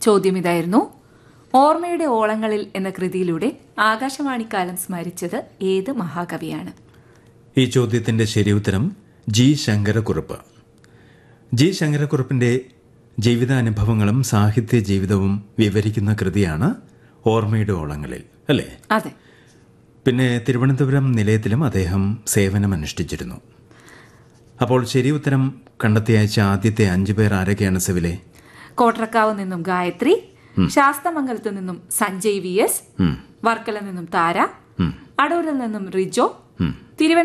ചോദ്യം ഇതായിരുന്നു ഓർമ്മയുടെ ഓളങ്ങളിൽ എന്ന കൃതിയിലൂടെ ആകാശവാണിക്കാലം സ്മരിച്ചത് ഏത് മഹാകവിയാണ് ഈ ചോദ്യത്തിന്റെ ശരിയുത്തരം ജി ശങ്കരക്കുറുപ്പ് ജി ശങ്കരക്കുറുപ്പിന്റെ ജീവിതാനുഭവങ്ങളും സാഹിത്യ ജീവിതവും വിവരിക്കുന്ന കൃതിയാണ് ഓർമ്മയുടെ ഓളങ്ങളിൽ അല്ലേ അതെ പിന്നെ തിരുവനന്തപുരം നിലയത്തിലും അദ്ദേഹം സേവനമനുഷ്ഠിച്ചിരുന്നു അപ്പോൾ ശരി ഉത്തരം കണ്ടെത്തിയയച്ച ആദ്യത്തെ അഞ്ചു പേർ ആരൊക്കെയാണ് സിവിലെ കോട്രക്കാവ് നിന്നും ഗായത്രി ശാസ്തമംഗലത്ത് നിന്നും സഞ്ജയ് വി എസ് വർക്കല നിന്നും താര അടൂരിൽ നിന്നും റിജോ തിരുവനന്തപുരം